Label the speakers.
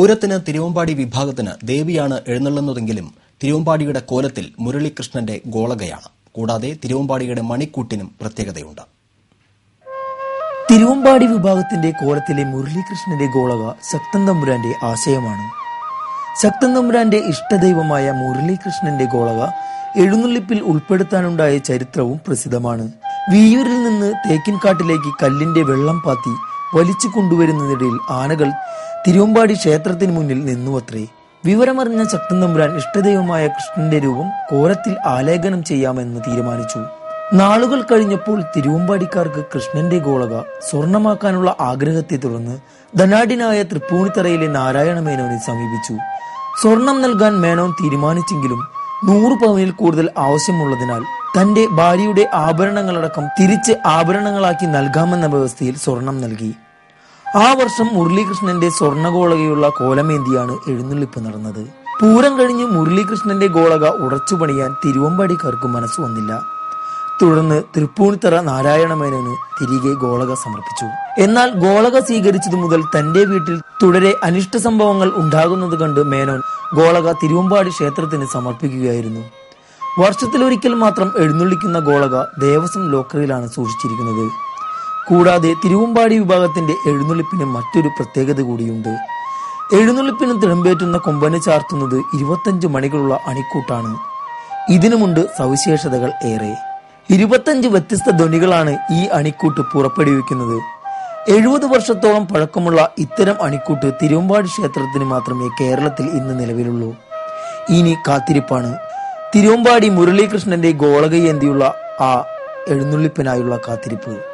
Speaker 1: പൂരത്തിന് തിരുവമ്പാടി വിഭാഗത്തിന് ദേവിയാണ് എഴുന്നള്ളുന്നതെങ്കിലും തിരുവമ്പാടിയുടെ കോലത്തിൽ മുരളീകൃഷ്ണന്റെ ഗോളകയാണ് കൂടാതെ തിരുവമ്പാടിയുടെ മണിക്കൂട്ടിനും പ്രത്യേകതയുണ്ട്
Speaker 2: തിരുവമ്പാടി വിഭാഗത്തിന്റെ കോലത്തിലെ മുരളീകൃഷ്ണന്റെ ഗോളക ശക്തൻ തമ്പുരാന്റെ ആശയമാണ് ശക്തൻ തമ്പുരാന്റെ ഇഷ്ടദൈവമായ മുരളീകൃഷ്ണന്റെ ഗോളക എഴുന്നള്ളിപ്പിൽ ഉൾപ്പെടുത്താനുണ്ടായ ചരിത്രവും പ്രസിദ്ധമാണ് വിയ്യൂരിൽ നിന്ന് തേക്കിൻകാട്ടിലേക്ക് കല്ലിന്റെ വെള്ളം പാത്തി വലിച്ചു കൊണ്ടുവരുന്നതിനിടയിൽ ആനകൾ തിരുവമ്പാടി ക്ഷേത്രത്തിന് മുന്നിൽ നിന്നുവത്രേ വിവരമറിഞ്ഞ ശക്തൻ തമ്പുരാൻ ഇഷ്ടദൈവമായ കൃഷ്ണന്റെ രൂപം കോലത്തിൽ ആലേഖനം ചെയ്യാമെന്ന് തീരുമാനിച്ചു നാളുകൾ കഴിഞ്ഞപ്പോൾ തിരുവമ്പാടിക്കാർക്ക് കൃഷ്ണന്റെ ഗോളക സ്വർണമാക്കാനുള്ള ആഗ്രഹത്തെ തുടർന്ന് ധനാഢ്യനായ തൃപ്പൂണിത്തറയിലെ നാരായണ മേനോനെ സമീപിച്ചു സ്വർണം നൽകാൻ മേനോൻ തീരുമാനിച്ചെങ്കിലും നൂറ് പവനിൽ കൂടുതൽ ആവശ്യമുള്ളതിനാൽ തന്റെ ഭാര്യയുടെ ആഭരണങ്ങളടക്കം തിരിച്ച് ആഭരണങ്ങളാക്കി നൽകാമെന്ന വ്യവസ്ഥയിൽ സ്വർണം നൽകി ആ വർഷം മുരളീകൃഷ്ണന്റെ സ്വർണ്ണഗോളകയുള്ള കോലമേന്തിയാണ് എഴുന്നള്ളിപ്പ് നടന്നത് പൂരം കഴിഞ്ഞ് മുരളീകൃഷ്ണന്റെ ഗോളക ഉറച്ചു പണിയാൻ തിരുവമ്പാടിക്കാർക്ക് മനസ്സ് വന്നില്ല തുടർന്ന് തൃപ്പൂണിത്തറ നാരായണ മേനോന് തിരികെ ഗോളക സമർപ്പിച്ചു എന്നാൽ ഗോളക സ്വീകരിച്ചതു മുതൽ തന്റെ വീട്ടിൽ തുടരെ അനിഷ്ട സംഭവങ്ങൾ ഉണ്ടാകുന്നത് കണ്ട് മേനോൻ ഗോളക തിരുവമ്പാടി ക്ഷേത്രത്തിന് സമർപ്പിക്കുകയായിരുന്നു വർഷത്തിലൊരിക്കൽ മാത്രം എഴുന്നള്ളിക്കുന്ന ഗോളക ദേവസ്വം ലോക്കറിയിലാണ് സൂക്ഷിച്ചിരിക്കുന്നത് കൂടാതെ തിരുവമ്പാടി വിഭാഗത്തിന്റെ എഴുന്നള്ളിപ്പിന് മറ്റൊരു പ്രത്യേകത കൂടിയുണ്ട് എഴുന്നള്ളിപ്പിന് തിടമ്പേറ്റുന്ന കൊമ്പന് ചാർത്തുന്നത് ഇരുപത്തഞ്ച് മണികളുള്ള അണിക്കൂട്ടാണ് ഇതിനുമുണ്ട് സവിശേഷതകൾ ഏറെ ഇരുപത്തഞ്ച് വ്യത്യസ്ത ധ്വനികളാണ് ഈ അണിക്കൂട്ട് പുറപ്പെടുവിക്കുന്നത് എഴുപത് വർഷത്തോളം പഴക്കമുള്ള ഇത്തരം അണിക്കൂട്ട് തിരുവമ്പാടി ക്ഷേത്രത്തിന് മാത്രമേ കേരളത്തിൽ ഇന്ന് നിലവിലുള്ളൂ ഇനി കാത്തിരിപ്പാണ് തിരുവമ്പാടി മുരളീകൃഷ്ണന്റെ ഗോളകയേന്തിയുള്ള ആ എഴുന്നള്ളിപ്പിനായുള്ള കാത്തിരിപ്പ്